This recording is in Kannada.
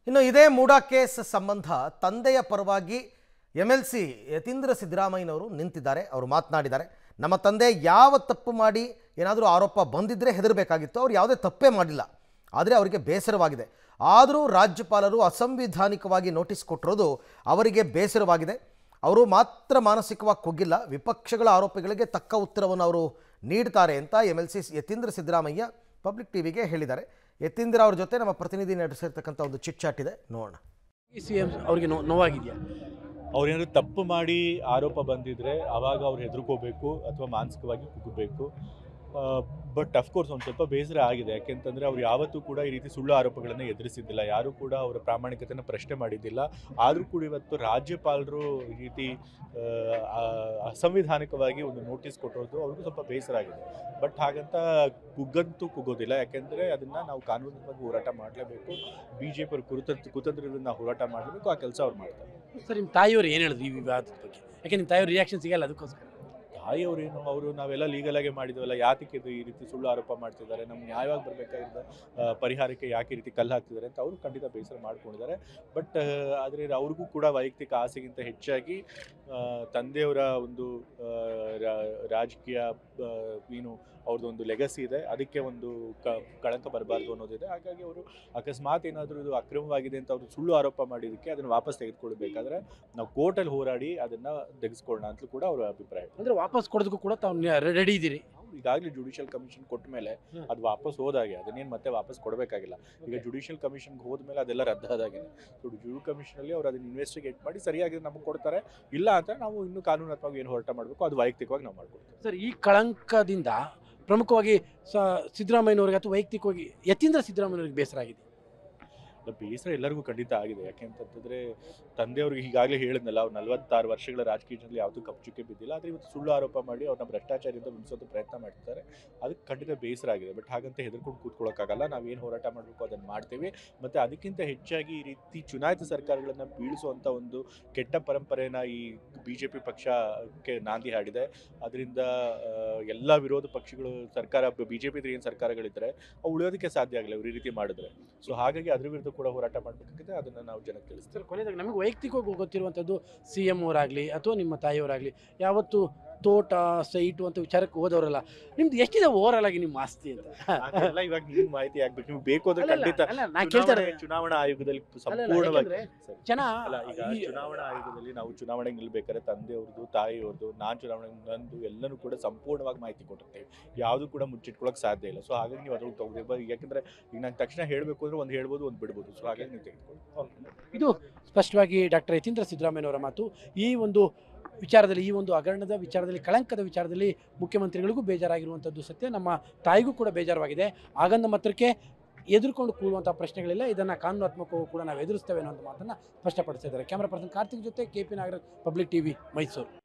ಇನ್ನು ಇದೇ ಮೂಡಾ ಕೇಸ್ ಸಂಬಂಧ ತಂದೆಯ ಪರವಾಗಿ ಎಮ್ ಎಲ್ ಸಿ ಯತೀಂದ್ರ ಸಿದ್ದರಾಮಯ್ಯನವರು ನಿಂತಿದ್ದಾರೆ ಅವರು ಮಾತನಾಡಿದ್ದಾರೆ ನಮ್ಮ ತಂದೆ ಯಾವ ತಪ್ಪು ಮಾಡಿ ಏನಾದರೂ ಆರೋಪ ಬಂದಿದ್ದರೆ ಹೆದರಬೇಕಾಗಿತ್ತು ಅವ್ರು ಯಾವುದೇ ತಪ್ಪೇ ಮಾಡಿಲ್ಲ ಆದರೆ ಅವರಿಗೆ ಬೇಸರವಾಗಿದೆ ಆದರೂ ರಾಜ್ಯಪಾಲರು ಅಸಂವಿಧಾನಿಕವಾಗಿ ನೋಟಿಸ್ ಕೊಟ್ಟಿರೋದು ಅವರಿಗೆ ಬೇಸರವಾಗಿದೆ ಅವರು ಮಾತ್ರ ಮಾನಸಿಕವಾಗಿ ಕುಗ್ಗಿಲ್ಲ ವಿಪಕ್ಷಗಳ ಆರೋಪಗಳಿಗೆ ತಕ್ಕ ಉತ್ತರವನ್ನು ಅವರು ನೀಡ್ತಾರೆ ಅಂತ M L C Yatindra Siddaramaiah public ಟಿವಿಗೆ ಹೇಳಿದ್ದಾರೆ ಯತೀಂದ್ರ ಅವ್ರ ಜೊತೆ ನಮ್ಮ ಪ್ರತಿನಿಧಿ ನಡೆಸಿರ್ತಕ್ಕಂಥ ಒಂದು ಚಿಟ್ ಚಾಟ್ ಇದೆ ನೋಡೋಣ ಸಿ ಎಂ ಅವ್ರಿಗೆ ನೋ ನೋವಾಗಿದೆಯಾ ಅವ್ರೇನಾದ್ರು ತಪ್ಪು ಮಾಡಿ ಆರೋಪ ಬಂದಿದ್ರೆ ಆವಾಗ ಅವ್ರು ಹೆದರ್ಕೋಬೇಕು ಅಥವಾ ಮಾನಸಿಕವಾಗಿ ಕುಗ್ಗಬೇಕು ಬಟ್ ಅಫ್ಕೋರ್ಸ್ ಒಂದು ಸ್ವಲ್ಪ ಬೇಸರ ಆಗಿದೆ ಯಾಕೆಂತಂದರೆ ಅವ್ರು ಯಾವತ್ತೂ ಕೂಡ ಈ ರೀತಿ ಸುಳ್ಳು ಆರೋಪಗಳನ್ನು ಎದುರಿಸಿದ್ದಿಲ್ಲ ಯಾರೂ ಕೂಡ ಅವರ ಪ್ರಾಮಾಣಿಕತೆನ ಪ್ರಶ್ನೆ ಮಾಡಿದ್ದಿಲ್ಲ ಆದರೂ ಕೂಡ ಇವತ್ತು ರಾಜ್ಯಪಾಲರು ಈ ರೀತಿ ಆ, ಆ- ಅಸಂವಿಧಾನಿಕವಾಗಿ ಒಂದು ನೋಟಿಸ್ ಕೊಟ್ಟಿರೋದು ಅವ್ರಿಗೂ ಸ್ವಲ್ಪ ಬೇಸರ ಆಗಿದೆ ಬಟ್ ಹಾಗಂತ ಕುಗ್ಗಂತೂ ಕುಗ್ಗೋದಿಲ್ಲ ಯಾಕೆಂದರೆ ಅದನ್ನು ನಾವು ಕಾನೂನಿನವಾಗಿ ಹೋರಾಟ ಮಾಡಲೇಬೇಕು ಬಿ ಜೆ ಪಿ ಕುತಂತ್ರ ಕುತಂತ್ರದಿಂದ ನಾವು ಹೋರಾಟ ಮಾಡಲೇಬೇಕು ಆ ಕೆಲಸ ಅವ್ರು ಮಾಡ್ತಾರೆ ಸರ್ ನಿಮ್ಮ ತಾಯಿಯವರು ಏನು ಹೇಳಿದ್ರು ಈ ವಿವಾದದ ಬಗ್ಗೆ ಯಾಕೆ ನಿಮ್ಮ ತಾಯಿಯವ್ರ ರಿಯಾಕ್ಷನ್ ಸಿಗಲ್ಲ ಅದಕ್ಕೋಸ್ಕರ ತಾಯಿಯವರೇನು ಅವರು ನಾವೆಲ್ಲ ಲೀಗಲಾಗೆ ಮಾಡಿದ್ವಲ್ಲ ಯಾತಕ್ಕೆ ಇದು ಈ ರೀತಿ ಸುಳ್ಳು ಆರೋಪ ಮಾಡ್ತಿದ್ದಾರೆ ನಮ್ಗೆ ನ್ಯಾಯವಾಗಿ ಬರಬೇಕಾಗಿದ್ದ ಪರಿಹಾರಕ್ಕೆ ಯಾಕೆ ಈ ರೀತಿ ಕಲ್ಲು ಹಾಕ್ತಿದ್ದಾರೆ ಅಂತ ಅವರು ಖಂಡಿತ ಬೇಸರ ಮಾಡ್ಕೊಂಡಿದ್ದಾರೆ ಬಟ್ ಆದರೆ ಅವ್ರಿಗೂ ಕೂಡ ವೈಯಕ್ತಿಕ ಆಸೆಗಿಂತ ಹೆಚ್ಚಾಗಿ ಆ, ತಂದೆಯವರ ಒಂದು ಆ, ರಾ- ರಾಜಕೀಯ ಆ, ಏನು ಅವ್ರದ್ದು ಒಂದು ಲೆಗಸಿ ಇದೆ ಅದಕ್ಕೆ ಒಂದು ಕ ಕಳಂಕ ಬರಬಾರ್ದು ಅನ್ನೋದಿದೆ ಹಾಗಾಗಿ ಅವರು ಅಕಸ್ಮಾತ್ ಏನಾದರೂ ಇದು ಅಕ್ರಮವಾಗಿದೆ ಅಂತ ಅವರು ಸುಳ್ಳು ಆರೋಪ ಮಾಡಿದ್ದಕ್ಕೆ ಅದನ್ನು ವಾಪಸ್ ತೆಗೆದುಕೊಳ್ಬೇಕಾದ್ರೆ ನಾವು ಕೋರ್ಟಲ್ಲಿ ಹೋರಾಡಿ ಅದನ್ನು ತೆಗೆಸ್ಕೊಳ್ಳೋಣ ಅಂತಲೂ ಕೂಡ ಅವರ ಅಭಿಪ್ರಾಯ ಅಂದರೆ ವಾಪಸ್ ಕೊಡೋದಕ್ಕೂ ಕೂಡ ತಾವು ರೆಡಿ ಇದ್ದೀರಿ ಈಗಾಗಲೇ ಜುಡಿಷಿಯಲ್ ಕಮಿಷನ್ ಕೊಟ್ಟ ಮೇಲೆ ಹ್ಮ್. ಅದು ವಾಪಸ್ ಹೋದಾಗೆ ಅದನ್ನೇನು ಮತ್ತೆ ವಾಪಸ್ ಕೊಡಬೇಕಾಗಿಲ್ಲ ಈಗ ಜುಡಿಷಿಯಲ್ ಕಮಿಷನ್ಗೆ ಹೋದ್ಮೇಲೆ ಅದೆಲ್ಲ ರದ್ದಾದಾಗಿದೆ ಸೊ ಜುಡಿ ಕಮಿಷನಲ್ಲಿ ಅವ್ರು ಅದನ್ನ ಇನ್ವೆಸ್ಟಿಗೇಟ್ ಮಾಡಿ ಸರಿಯಾಗಿ ನಮಗೆ ಕೊಡ್ತಾರೆ ಇಲ್ಲ ಅಂತ ನಾವು ಇನ್ನೂ ಕಾನೂನಾತ್ಮಕವಾಗಿ ಏನು ಹೋರಾಟ ಮಾಡಬೇಕು ಅದು ವೈಯಕ್ತಿಕವಾಗಿ ನಾವು ಮಾಡ್ಕೊಡ್ತೀವಿ ಸರ್ ಈ ಕಳಂಕದಿಂದ ಪ್ರಮುಖವಾಗಿ ಸ ಸಿದ್ದರಾಮಯ್ಯನವ್ರಿಗೆ ಅಥವಾ ವೈಯಕ್ತಿಕವಾಗಿ ಯತೀಂದ್ರ ಸಿದ್ದರಾಮಯ್ಯನವ್ರಿಗೆ ಬೇಸರ ಆಗಿದೆ ಇಲ್ಲ, ಬೇಸರ ಎಲ್ಲರಿಗೂ ಖಂಡಿತ ಆಗಿದೆ ಯಾಕೆಂತಂದ್ರೆ ತಂದೆಯವ್ರಿಗೆ ಈಗಾಗಲೇ ಹೇಳಿದ್ನಲ್ಲ ಅವ್ರು ನಲವತ್ತಾರು ವರ್ಷಗಳ ರಾಜಕೀಯದಲ್ಲಿ ಯಾವುದೂ ಕಪ್ಪುಚುಕ್ಕೆ ಬಿದ್ದಿಲ್ಲ ಆದರೆ ಇವತ್ತು ಸುಳ್ಳು ಆರೋಪ ಮಾಡಿ ಅವ್ರನ್ನ ಭ್ರಷ್ಟಾಚಾರದಿಂದ ಬಿಡಿಸೋದು ಪ್ರಯತ್ನ ಮಾಡ್ತಿದ್ದಾರೆ ಅದಕ್ಕೆ ಖಂಡಿತ ಬೇಸರ ಆಗಿದೆ ಬಟ್ ಹಾಗಂತ ಹೆದರ್ಕೊಂಡು ಕೂತ್ಕೊಳ್ಳೋಕ್ಕಾಗಲ್ಲ ನಾವೇನು ಹೋರಾಟ ಮಾಡಬೇಕು ಅದನ್ನು ಮಾಡ್ತೀವಿ ಮತ್ತು ಅದಕ್ಕಿಂತ ಹೆಚ್ಚಾಗಿ ಈ ರೀತಿ ಚುನಾಯಿತ ಸರ್ಕಾರಗಳನ್ನು ಬೀಳಿಸುವಂಥ ಒಂದು ಕೆಟ್ಟ ಪರಂಪರೆನ ಈ ಬಿ ಜೆ ಪಿ ಪಕ್ಷಕ್ಕೆ ನಾಂದಿ ಹಾಡಿದೆ ಅದರಿಂದ ಎಲ್ಲ ವಿರೋಧ ಪಕ್ಷಗಳು ಸರ್ಕಾರ ಬಿ ಜೆ ಪಿ ಏನು ಸರ್ಕಾರಗಳಿದ್ದರೆ ಅವು ಉಳಿಯೋದಕ್ಕೆ ಸಾಧ್ಯ ಆಗಲ್ಲ ಇವ್ರು ಈ ರೀತಿ ಮಾಡಿದ್ರೆ ಸೊ ಹಾಗಾಗಿ ಅದ್ರ ವಿರುದ್ಧ ಕೂಡ ಹೋರಾಟ ಮಾಡಬೇಕಾಗಿದೆ ಅದನ್ನು ನಾವು ಜನಕ್ಕೆ ತಿಳಿಸ್ತೀವಿ ಸರ್ ಕೊನೆಯದಾಗಿ ನಮಗೆ ವೈಯಕ್ತಿಕವಾಗಿ ಗೊತ್ತಿರುವಂಥದ್ದು ಸಿ ಎಮ್ ಅವರಾಗಲಿ ಅಥವಾ ನಿಮ್ಮ ತಾಯಿಯವರಾಗಲಿ ಯಾವತ್ತು ತೋಟ ಸೈಟು ಅಂತ ವಿಚಾರಕ್ಕೆ ಹೋದವರಲ್ಲ ನಿಮ್ದು ಎಷ್ಟಿದೆ ಓವರಾಲ್ ಆಗಿ ನಿಮ್ಮ ಆಸ್ತಿ ಅಂತ ಅದೆಲ್ಲ ಇವಾಗ ನಿಮ್ಗೆ ಮಾಹಿತಿ ಆಗ್ಬೇಕು ನಿಮ್ಗೆ ಬೇಕು ಅಂದ್ರೆ ಅಲ್ಲ, ಅಲ್ಲ, ಖಂಡಿತ ಅಲ್ಲ, ನಾ ಕೇಳ್ತಾರೆ ಚುನಾವಣೆ- ಚುನಾವಣಾ ಆಯೋಗದಲ್ಲಿ ಅಲ್ಲ, ಸಂಪೂರ್ಣವಾಗಿ ಯಾಕಂದ್ರೆ ಸರಿ. ಜನ ಅಲ್ಲ ಈಗ ಈ- ಚುನಾವಣಾ ಆಯೋಗದಲ್ಲಿ ನಾವು ಚುನಾವಣೆಗೆ ನಿಲ್ಬೇಕಾದ್ರೆ ತಂದೆಯವ್ರದ್ದು ತಾಯಿಯವ್ರದ್ದು ನಾನು ಚುನಾವಣೆಗೆ ನಂದು ಎಲ್ಲನೂ ಕೂಡ ಸಂಪೂರ್ಣವಾಗಿ ಮಾಹಿತಿ ಕೊಟ್ಟಿರ್ತೇವೆ ಯಾವುದು ಕೂಡ ಮುಚ್ಚಿಟ್ಕೊಳಕ್ ಸಾಧ್ಯ ಇಲ್ಲ ಸೊ ಹಾಗಾಗಿ ನೀವು ಅದ್ರೊಳಗೆ ತಗೋಬೇಕು ಯಾಕಂದ್ರೆ ಈಗ ನಂಗೆ ತಕ್ಷಣ ಹೇಳಬೇಕು ಅಂದ್ರೆ ಒಂದು ಹೇಳ್ಬೋದು ಒಂದು ಬಿಡ್ಬೋದು ಸೊ ಹಾಗಾಗಿ ನೀವು ತೆಗೆದುಕೊಳ್ಳಿ ಇದು ಸ್ಪಷ್ಟವಾಗಿ ಡಾಕ್ಟರ್ ಯತೀಂದ್ರ ಸಿದ್ದರಾಮಯ್ಯನವರ ಮಾತು ಈ ಒಂದು ವಿಚಾರದಲ್ಲಿ ಈ ಒಂದು ಹಗರಣದ ವಿಚಾರದಲ್ಲಿ ಕಳಂಕದ ವಿಚಾರದಲ್ಲಿ ಮುಖ್ಯಮಂತ್ರಿಗಳಿಗೂ ಬೇಜಾರಾಗಿರುವಂಥದ್ದು ಸತ್ಯ ನಮ್ಮ ತಾಯಿಗೂ ಕೂಡ ಬೇಜಾರವಾಗಿದೆ ಆಗಂದ ಮಾತ್ರಕ್ಕೆ ಎದುರ್ಕೊಂಡು ಕೂರುವಂಥ ಪ್ರಶ್ನೆಗಳಿಲ್ಲ ಇದನ್ನು ಕಾನೂನಾತ್ಮಕವೂ ಕೂಡ ನಾವು ಎದುರಿಸ್ತೇವೆ ಅನ್ನೋ ಮಾತನ್ನು ಸ್ಪಷ್ಟಪಡಿಸಿದ್ದಾರೆ ಕ್ಯಾಮ್ರಾ ಪರ್ಸನ್ ಕಾರ್ತಿಕ್ ಜೊತೆ K P Nagaraj public TV Mysuru